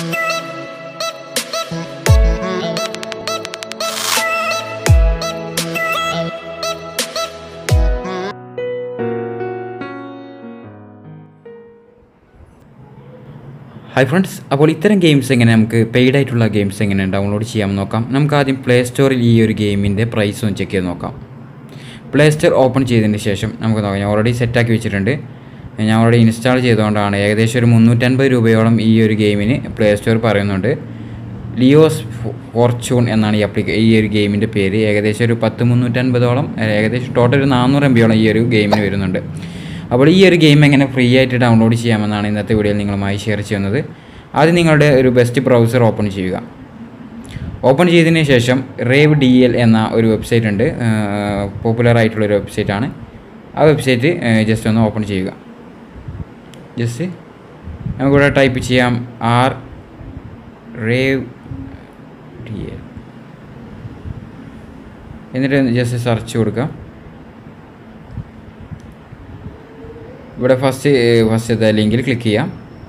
hi friends അപ്പോൾ ഇത്തരം games എങ്ങനെ നമുക്ക് പെയ്ഡ് ആയിട്ടുള്ള ഗെയിംസ് എങ്ങനെ ഡൗൺലോഡ് ചെയ്യാമെന്ന് നോക്കാം നമുക്ക് ആദ്യം പ്ലേ സ്റ്റോറിൽ ഈ ഒരു ഗെയിമിൻ്റെ പ്രൈസ് ഒന്ന് ചെക്ക് ചെയ്ത് നോക്കാം പ്ലേ സ്റ്റോർ ഓപ്പൺ ചെയ്തതിന് ശേഷം നമുക്ക് നോക്കാം ഞാൻ ഓൾറെഡി സെറ്റാക്കി വെച്ചിട്ടുണ്ട് ഞാൻ ഓൾറെഡി ഇൻസ്റ്റാൾ ചെയ്തുകൊണ്ടാണ് ഏകദേശം ഒരു മുന്നൂറ്റൻപത് രൂപയോളം ഈ ഒരു ഗെയിമിന് പ്ലേ സ്റ്റോർ പറയുന്നുണ്ട് ലിയോസ് ഫോർച്യൂൺ എന്നാണ് ഈ അപ്ലിക്ക ഈ ഒരു ഗെയിമിൻ്റെ പേര് ഏകദേശം ഒരു പത്ത് മുന്നൂറ്റൻപതോളം ഏകദേശം ടോട്ടൽ ഒരു നാനൂറ് എം ബിയോളം ഈ ഒരു ഗെയിമിന് വരുന്നുണ്ട് അപ്പോൾ ഈ ഒരു ഗെയിം എങ്ങനെ ഫ്രീ ആയിട്ട് ഡൗൺലോഡ് ചെയ്യാമെന്നാണ് ഇന്നത്തെ വീഡിയോയിൽ നിങ്ങളുമായി ഷെയർ ചെയ്യുന്നത് ആദ്യം നിങ്ങളുടെ ഒരു ബെസ്റ്റ് ബ്രൗസർ ഓപ്പൺ ചെയ്യുക ഓപ്പൺ ചെയ്തതിന് ശേഷം റേവ് ഡി എൽ എന്ന ഒരു വെബ്സൈറ്റ് ഉണ്ട് പോപ്പുലർ ആയിട്ടുള്ള ഒരു വെബ്സൈറ്റാണ് ആ വെബ്സൈറ്റ് ജസ്റ്റ് ഒന്ന് ഓപ്പൺ ചെയ്യുക ജസ്റ്റ് നമുക്കിവിടെ ടൈപ്പ് ചെയ്യാം ആർ റേവ് ഡി എൽ എന്നിട്ട് ജസ്റ്റ് സെർച്ച് കൊടുക്കുക ഇവിടെ ഫസ്റ്റ് ഫസ്റ്റത്തെ ലിങ്കിൽ ക്ലിക്ക് ചെയ്യാം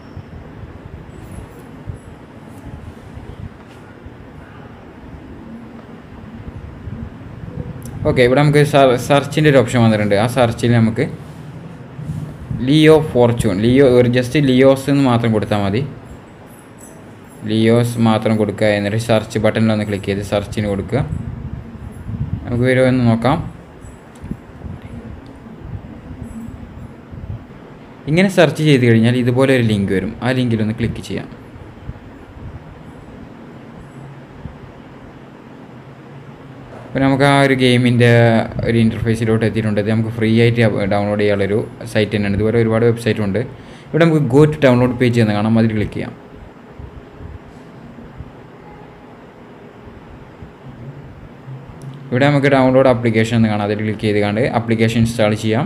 ഓക്കെ ഇവിടെ നമുക്ക് സെർച്ചിൻ്റെ ഒരു ഓപ്ഷൻ വന്നിട്ടുണ്ട് ആ സെർച്ചിൽ നമുക്ക് ലിയോ ഫോർച്യൂൺ ലിയോ ഒരു ജസ്റ്റ് ലിയോസ് എന്ന് മാത്രം കൊടുത്താൽ മതി ലിയോസ് മാത്രം കൊടുക്കുക എന്നിട്ട് സെർച്ച് ബട്ടണിൽ ഒന്ന് ക്ലിക്ക് ചെയ്ത് സെർച്ചിന് കൊടുക്കുക നമുക്ക് വരുമോ എന്ന് നോക്കാം ഇങ്ങനെ സെർച്ച് ചെയ്ത് കഴിഞ്ഞാൽ ഇതുപോലെ ഒരു ലിങ്ക് വരും ആ ലിങ്കിൽ ഒന്ന് ക്ലിക്ക് ചെയ്യാം അപ്പോൾ നമുക്ക് ആ ഒരു ഗെയിമിൻ്റെ ഒരു ഇൻ്റർഫേസിലോട്ട് എത്തിയിട്ടുണ്ട് ഇത് നമുക്ക് ഫ്രീ ആയിട്ട് ഡൗൺലോഡ് ചെയ്യാനുള്ളൊരു സൈറ്റ് തന്നെയാണ് ഇതുപോലെ ഒരുപാട് വെബ്സൈറ്റ് ഉണ്ട് ഇവിടെ നമുക്ക് ഗോ ടു ഡൗൺലോഡ് പേജ് എന്ന് കാണാം അതിൽ ക്ലിക്ക് ചെയ്യാം ഇവിടെ നമുക്ക് ഡൗൺലോഡ് ആപ്ലിക്കേഷൻ എന്ന് കാണാം അതിൽ ക്ലിക്ക് ചെയ്ത് കണ്ട് ആപ്ലിക്കേഷൻ ഇൻസ്റ്റാൾ ചെയ്യാം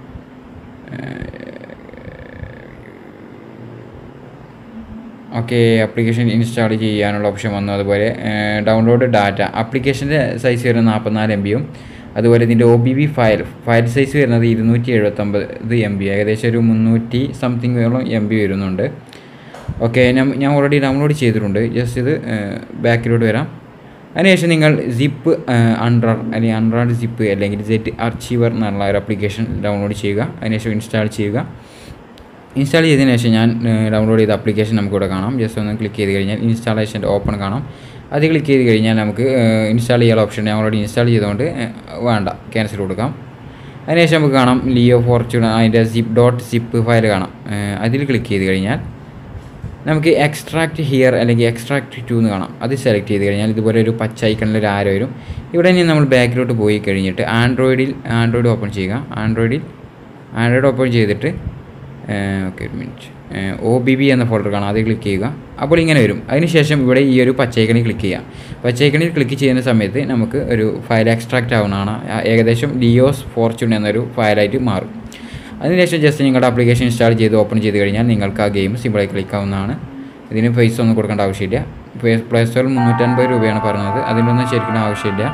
ഓക്കെ ആപ്ലിക്കേഷൻ ഇൻസ്റ്റാൾ ചെയ്യാനുള്ള ഓപ്ഷൻ വന്നു അതുപോലെ ഡൗൺലോഡ് ഡാറ്റ ആപ്ലിക്കേഷൻ്റെ സൈസ് വരുന്നത് നാൽപ്പത്തിനാല് എം ബിയും അതുപോലെ ഇതിൻ്റെ O B B file file size വരുന്നത് ഇരുന്നൂറ്റി എഴുപത്തൊമ്പത് എം ബി ഏകദേശം ഒരു മുന്നൂറ്റി സംതിങ്ങോളം എം ബി വരുന്നുണ്ട് ഓക്കെ ഞാൻ ഞാൻ ഓൾറെഡി ഡൗൺലോഡ് ചെയ്തിട്ടുണ്ട് ജസ്റ്റ് ഇത് ബാക്കിലോട്ട് വരാം അതിനുശേഷം നിങ്ങൾ സിപ്പ് അൺറാഡ് അല്ലെങ്കിൽ അൺറാഡ് സിപ്പ് അല്ലെങ്കിൽ ജെറ്റ് അർച്ചീവർ എന്നുള്ള ഒരു ആപ്ലിക്കേഷൻ ഡൗൺലോഡ് ചെയ്യുക അതിനുശേഷം ഇൻസ്റ്റാൾ ചെയ്യുക ഇൻസ്റ്റാൾ ചെയ്തതിന് ശേഷം ഞാൻ ഡൗൺലോഡ് ചെയ്ത ആപ്ലിക്കേഷൻ നമുക്കിവിടെ കാണാം ജസ്റ്റ് ഒന്ന് ക്ലിക്ക് ചെയ്ത് കഴിഞ്ഞാൽ ഇൻസ്റ്റാളേഷൻ്റെ ഓപ്പൺ കാണാം അത് ക്ലിക്ക് ചെയ്ത് കഴിഞ്ഞാൽ നമുക്ക് ഇൻസ്റ്റാൾ ചെയ്യാനുള്ള ഓപ്ഷൻ ഞാൻ ഓൾറെഡി ഇൻസ്റ്റാൾ ചെയ്തുകൊണ്ട് വേണ്ട ക്യാൻസൽ കൊടുക്കാം അതിനുശേഷം നമുക്ക് കാണാം ലിയോ ഫോർച്യൂൺ അതിൻ്റെ സിപ്പ് ഡോട്ട് സിപ്പ് ഫയൽ കാണാം അതിൽ ക്ലിക്ക് ചെയ്ത് കഴിഞ്ഞാൽ നമുക്ക് എക്സ്ട്രാക്ട് ഹിയർ അല്ലെങ്കിൽ എക്സ്ട്രാക്ട് ടു എന്ന് കാണാം അത് സെലക്ട് ചെയ്ത് കഴിഞ്ഞാൽ ഇതുപോലെ ഒരു പച്ച ഐക്കണിൽ ഒരു ആരോ വരും ഇവിടെ നിന്ന് നമ്മൾ ബാക്കിലോട്ട് പോയി കഴിഞ്ഞിട്ട് ആൻഡ്രോയിഡിൽ ആൻഡ്രോയിഡ് ഓപ്പൺ ചെയ്യുക ആൻഡ്രോയിഡിൽ ആൻഡ്രോയിഡ് ഓപ്പൺ ചെയ്തിട്ട് ഓക്കെ ഒരു മിനിറ്റ് ഒ ബി ബി എന്ന ഫോൾഡർ കാണാം അത് ക്ലിക്ക് ചെയ്യുക അപ്പോൾ ഇങ്ങനെ വരും അതിനുശേഷം ഇവിടെ ഈ ഒരു പച്ചൈക്കണിൽ ക്ലിക്ക് ചെയ്യാം പച്ചൈക്കണിൽ ക്ലിക്ക് ചെയ്യുന്ന സമയത്ത് നമുക്ക് ഒരു ഫയൽ എക്സ്ട്രാക്റ്റ് ആവുന്നതാണ് ഏകദേശം ലിയോസ് ഫോർച്യൂൺ എന്നൊരു ഫയലായിട്ട് മാറും അതിനുശേഷം ജസ്റ്റ് നിങ്ങളുടെ ആപ്ലിക്കേഷൻ ഇൻസ്റ്റാൾ ചെയ്ത് ഓപ്പൺ ചെയ്ത് കഴിഞ്ഞാൽ നിങ്ങൾക്ക് ആ ഗെയിം സിമ്പിളായി ക്ലിക്ക് ആവുന്നതാണ് ഇതിന് പൈസ ഒന്നും കൊടുക്കേണ്ട ആവശ്യമില്ല പ്ലേ സ്റ്റോറിൽ മുന്നൂറ്റൻപത് രൂപയാണ് പറഞ്ഞത് അതിനൊന്നും ശരിക്കും ആവശ്യമില്ല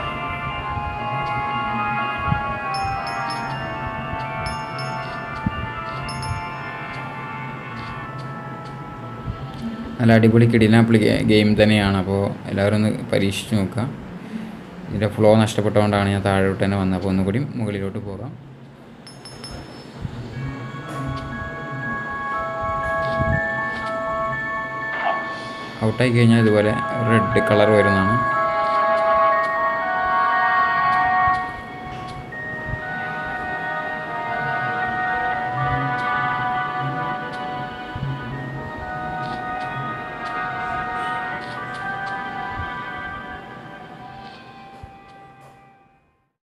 നല്ല അടിപൊളി കിടിലൻ ആപ്ലിക്കേ ഗെയിം തന്നെയാണ് അപ്പോൾ എല്ലാവരും ഒന്ന് പരീക്ഷിച്ച് നോക്കുക ഇതിൻ്റെ ഫ്ലോ നഷ്ടപ്പെട്ടുകൊണ്ടാണ് ഞാൻ താഴോട്ട് തന്നെ വന്നത് അപ്പോൾ ഒന്നുകൂടി മുകളിലോട്ട് പോകാം ഔട്ടായി കഴിഞ്ഞാൽ ഇതുപോലെ റെഡ് കളർ വരുന്നതാണ്